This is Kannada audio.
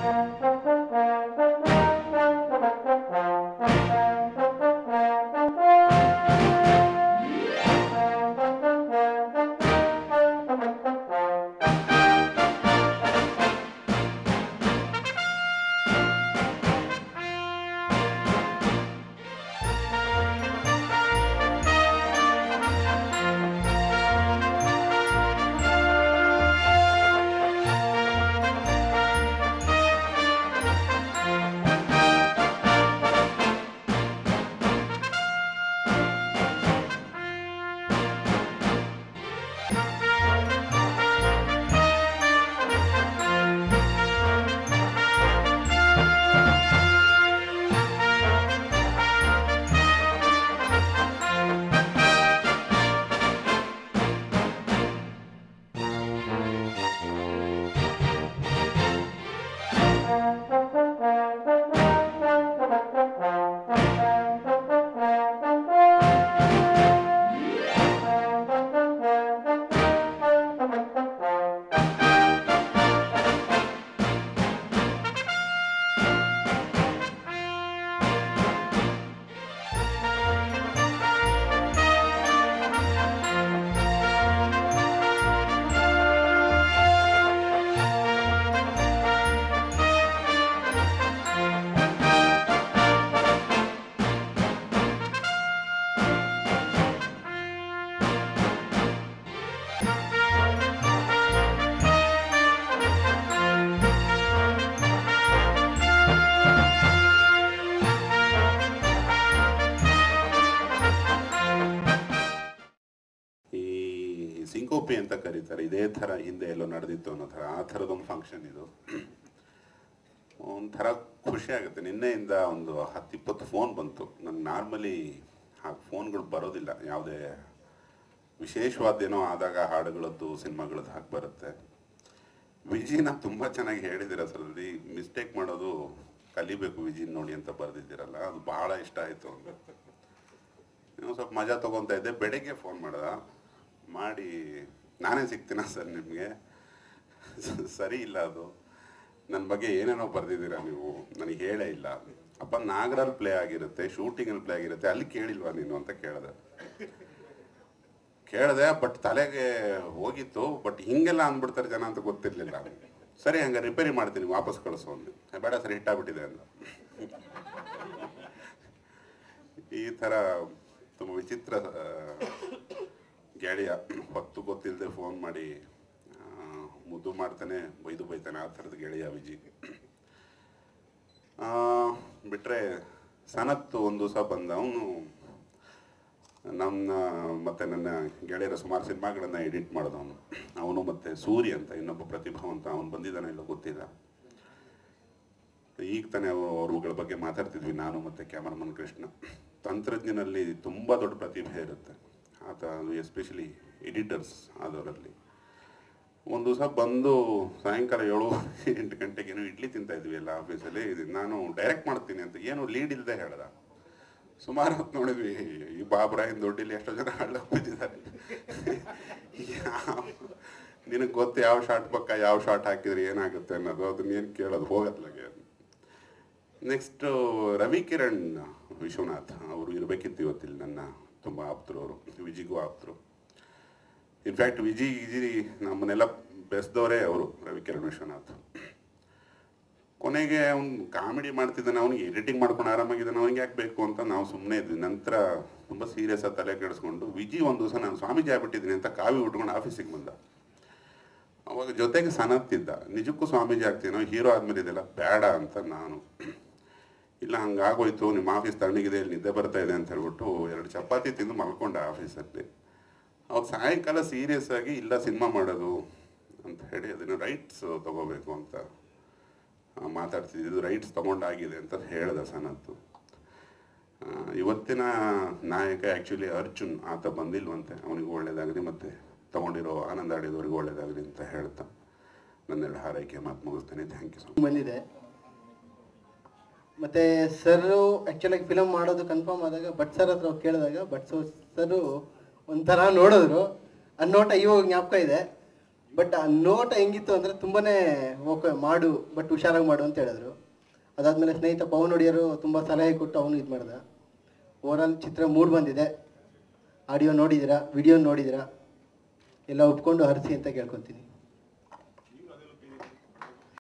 ಈ ಸಿಂಕೋಪಿ ಅಂತ ಕರೀತಾರೆ ಇದೇ ಥರ ಹಿಂದೆ ಎಲ್ಲೋ ನಡೆದಿತ್ತು ಅನ್ನೋ ಥರ ಆ ಥರದೊಂದು ಫಂಕ್ಷನ್ ಇದು ಒಂಥರ ಖುಷಿ ಆಗುತ್ತೆ ನಿನ್ನೆಯಿಂದ ಒಂದು ಹತ್ತು ಇಪ್ಪತ್ತು ಫೋನ್ ಬಂತು ನಂಗೆ ನಾರ್ಮಲಿ ಆ ಫೋನ್ಗಳು ಬರೋದಿಲ್ಲ ಯಾವುದೇ ವಿಶೇಷವಾದೇನೋ ಆದಾಗ ಹಾಡುಗಳದ್ದು ಸಿನಿಮಾಗಳದ್ದು ಹಾಕಿ ಬರುತ್ತೆ ವಿಜಿನ ತುಂಬ ಚೆನ್ನಾಗಿ ಹೇಳಿದ್ದೀರ ಅದರಲ್ಲಿ ಮಿಸ್ಟೇಕ್ ಮಾಡೋದು ಕಲಿಬೇಕು ವಿಜಿನ್ ನೋಡಿ ಅಂತ ಬರೆದಿದ್ದೀರಲ್ಲ ಅದು ಭಾಳ ಇಷ್ಟ ಆಯಿತು ನೀವು ಸ್ವಲ್ಪ ಮಜಾ ತಗೊತಾ ಇದ್ದೆ ಬೆಳಗ್ಗೆ ಫೋನ್ ಮಾಡ್ದ ಮಾಡಿ ನಾನೇ ಸಿಗ್ತೀನ ಸರ್ ನಿಮಗೆ ಸರಿ ಇಲ್ಲ ಅದು ನನ್ನ ಬಗ್ಗೆ ಏನೇನೋ ಬರೆದಿದ್ದೀರಾ ನೀವು ನನಗೆ ಹೇಳೇ ಇಲ್ಲ ಅಪ್ಪ ನಾಗರಲ್ಲಿ ಪ್ಲೇ ಆಗಿರುತ್ತೆ ಶೂಟಿಂಗಲ್ಲಿ ಪ್ಲೇ ಆಗಿರುತ್ತೆ ಅಲ್ಲಿ ಕೇಳಿಲ್ವಾ ನೀನು ಅಂತ ಕೇಳಿದೆ ಕೇಳಿದೆ ಬಟ್ ತಲೆಗೆ ಹೋಗಿತ್ತು ಬಟ್ ಹಿಂಗೆಲ್ಲ ಅಂದ್ಬಿಡ್ತಾರೆ ಜನ ಅಂತ ಗೊತ್ತಿರಲಿಲ್ಲ ಸರಿ ಹಂಗೆ ರಿಪೇರಿ ಮಾಡ್ತೀನಿ ವಾಪಸ್ ಕಳಿಸು ಅಂದೆ "ಏ, ಬೇಡ ಸರ್ ಹಿಟ್ಟಾಗ್ಬಿಟ್ಟಿದೆ ಅಂದ ಈ ಥರ ತುಂಬ ವಿಚಿತ್ರ ಆ, ಗೆಳೆಯ ಹೊತ್ತು ಗೊತ್ತಿಲ್ಲದೆ ಫೋನ್ ಮಾಡಿ ಆ, ಮುದ್ದು ಮಾಡ್ತಾನೆ ಬೈದು ಬೈತಾನೆ ಆ ಥರದ ಗೆಳೆಯ ವಿಜಿ ಆ, ಬಿಟ್ರೆ ಸನತ್ ಒಂದು ದಿವಸ ಬಂದ ಅವನು ನನ್ನ ಮತ್ತೆ ನನ್ನ ಗೆಳೆಯರ ಸುಮಾರು ಸಿನಿಮಾಗಳನ್ನು ಎಡಿಟ್ ಮಾಡಿದವನು ಅವನು ಮತ್ತೆ ಸೂರ್ಯ ಅಂತ ಇನ್ನೊಬ್ಬ ಪ್ರತಿಭಾವಂತ ಅವನು ಬಂದಿದ್ದಾನೆ ಇಲ್ಲ ಗೊತ್ತಿಲ್ಲ ಈಗ ತಾನೇ ಅವ್ರು ಅವ್ರುಗಳ ಬಗ್ಗೆ ಮಾತಾಡ್ತಿದ್ವಿ ನಾನು ಮತ್ತೆ ಕ್ಯಾಮರಾಮನ್ ಕೃಷ್ಣ ತಂತ್ರಜ್ಞನಲ್ಲಿ ತುಂಬ ದೊಡ್ಡ ಪ್ರತಿಭೆ ಇರುತ್ತೆ ಆತ ಎಸ್ಪೆಷಲಿ ಎಡಿಟರ್ಸ್ ಆದವರಲ್ಲಿ ಒಂದು ದಿವಸ ಬಂದು ಸಾಯಂಕಾಲ ಏಳು ಎಂಟು ಗಂಟೆಗೆ ಏನೋ ಇಡ್ಲಿ ತಿಂತಾ ಇದ್ವಿ ಎಲ್ಲ ಆಫೀಸಲ್ಲಿ ಇದು ನಾನು ಡೈರೆಕ್ಟ್ ಮಾಡ್ತೀನಿ ಅಂತ ಏನು ಲೀಡ್ ಇಲ್ಲದೆ ಹೇಳ್ದ ಸುಮಾರು ಹೊತ್ತು ನೋಡಿದ್ವಿ ಈ ಬಾಬುರಾಯನ್ ದೊಡ್ಡಿಲಿ ಎಷ್ಟೋ ಜನ ಹಳ್ಳ ಬಿದ್ದಿದ್ದಾರೆ ನಿನಗೆ ಗೊತ್ತು ಯಾವ ಶಾರ್ಟ್ ಪಕ್ಕ ಯಾವ ಶಾರ್ಟ್ ಹಾಕಿದ್ರೆ ಏನಾಗುತ್ತೆ ಅನ್ನೋದು ಅದನ್ನ ಏನು ಕೇಳೋದು ಹೋಗತ್ಲಾಗೆ ನೆಕ್ಸ್ಟ್ ರವಿ ಕಿರಣ್ ವಿಶ್ವನಾಥ್ ಅವರು ಇರಬೇಕಿತ್ತು ಇವತ್ತಿಲ್ಲಿ ನನ್ನ ತುಂಬ ಆಪ್ತರು ಅವರು ವಿಜಿಗೂ ಆಪ್ತರು ಇನ್ಫ್ಯಾಕ್ಟ್ ವಿಜಿ ವಿಜಿ ನಮ್ಮನ್ನೆಲ್ಲ ಬೆಳೆಸಿದವರೇ ಅವರು ರವಿ ಕಿರಣ್ ವಿಶ್ವನಾಥ್ ಕೊನೆಗೆ ಅವ್ನು ಕಾಮಿಡಿ ಮಾಡ್ತಿದ್ದಾನೆ ಅವ್ನಿಗೆ ಎಡಿಟಿಂಗ್ ಮಾಡ್ಕೊಂಡು ಆರಾಮಾಗಿದ್ದಾನೆ ಅವ್ನಿಗೆ ಯಾಕೆ ಬೇಕು ಅಂತ ನಾವು ಸುಮ್ಮನೆ ಇದ್ವಿ ನಂತರ ತುಂಬ ಸೀರಿಯಸ್ ಆಗಿ ತಲೆ ಕೆಡಿಸ್ಕೊಂಡು ವಿಜಿ ಒಂದು ದಿವಸ ನಾನು ಸ್ವಾಮೀಜಿ ಆಗ್ಬಿಟ್ಟಿದ್ದೀನಿ ಅಂತ ಕಾವಿ ಉಟ್ಕೊಂಡು ಆಫೀಸಿಗೆ ಬಂದ ಅವಾಗ ಜೊತೆಗೆ ಸನತ್ತಿದ್ದ ನಿಜಕ್ಕೂ ಸ್ವಾಮೀಜಿ ಆಗ್ತೀನೋ ಹೀರೋ ಆದ್ಮೇಲೆ ಇದೆಲ್ಲ ಬೇಡ ಅಂತ ನಾನು ಇಲ್ಲ ಹಂಗಾಗೋಯ್ತು ನಿಮ್ಮ ಆಫೀಸ್ ತಣ್ಣಗಿದೆ ಇಲ್ಲಿ ನಿದ್ದೆ ಬರ್ತಾ ಇದೆ ಅಂತ ಹೇಳ್ಬಿಟ್ಟು ಎರಡು ಚಪಾತಿ ತಿಂದು ಮಲ್ಕೊಂಡೆ ಆಫೀಸಲ್ಲಿ ಅವ್ರು ಸಾಯಂಕಾಲ ಸೀರಿಯಸ್ ಆಗಿ ಇಲ್ಲ ಸಿನಿಮಾ ಮಾಡೋದು ಅಂತ ಹೇಳಿ ಅದನ್ನು ರೈಟ್ಸ್ ತಗೋಬೇಕು ಅಂತ ಆ, ಮಾತಾಡ್ತಿದ್ದೆ ಇದು ರೈಟ್ಸ್ ತಗೊಂಡಾಗಿದೆ ಅಂತ ಹೇಳ್ದ ಸನತ್ತು ಆ, ಇವತ್ತಿನ ನಾಯಕ ಆ್ಯಕ್ಚುಲಿ ಅರ್ಜುನ್ ಆತ ಬಂದಿಲ್ವಂತೆ ಅವನಿಗೆ ಒಳ್ಳೇದಾಗಲಿ ಮತ್ತು ತಗೊಂಡಿರೋ ಆನಂದ ಆಡಿದವ್ರಿಗೆ ಒಳ್ಳೇದಾಗಲಿ ಅಂತ ಹೇಳ್ತಾ ನನ್ನೆಲ್ಲ ಹಾರೈಕೆ ಮಾತು ಮುಗಿಸ್ತೇನೆ ಥ್ಯಾಂಕ್ ಯು ಸೊ ಬಂದಿದೆ ಮತ್ತೆ ಸರ್ ಆ್ಯಕ್ಚುಲಾಗಿ ಫಿಲಮ್ ಮಾಡೋದು ಕನ್ಫರ್ಮ್ ಆದಾಗ ಭಟ್ ಸರ್ ಹತ್ರ ಹೋಗ್ ಕೇಳಿದಾಗ ಭಟ್ ಸರ್ ಒಂಥರ ನೋಡಿದ್ರು ಆ ನೋಟ ಇವಾಗ ಜ್ಞಾಪಕ ಇದೆ ಬಟ್ ಆ ನೋಟ ಹೆಂಗಿತ್ತು ಅಂದರೆ ತುಂಬಾನೇ ಓಕೆ ಮಾಡು ಬಟ್ ಹುಷಾರಾಗಿ ಮಾಡು ಅಂತ ಹೇಳಿದ್ರು ಅದಾದಮೇಲೆ ಸ್ನೇಹಿತ ಪವನ್ ಒಡೆಯರು ತುಂಬ ಸಲಹೆ ಕೊಟ್ಟು ಅವನು ಇದು ಮಾಡ್ದ ಓವರಾಲ್ ಚಿತ್ರ ಮೂಡ್ ಬಂದಿದೆ ಆಡಿಯೋ ನೋಡಿದ್ದೀರಾ ವಿಡಿಯೋ ನೋಡಿದ್ದೀರಾ ಎಲ್ಲ ಒಪ್ಕೊಂಡು ಹರಿಸಿ ಅಂತ ಕೇಳ್ಕೊತೀನಿ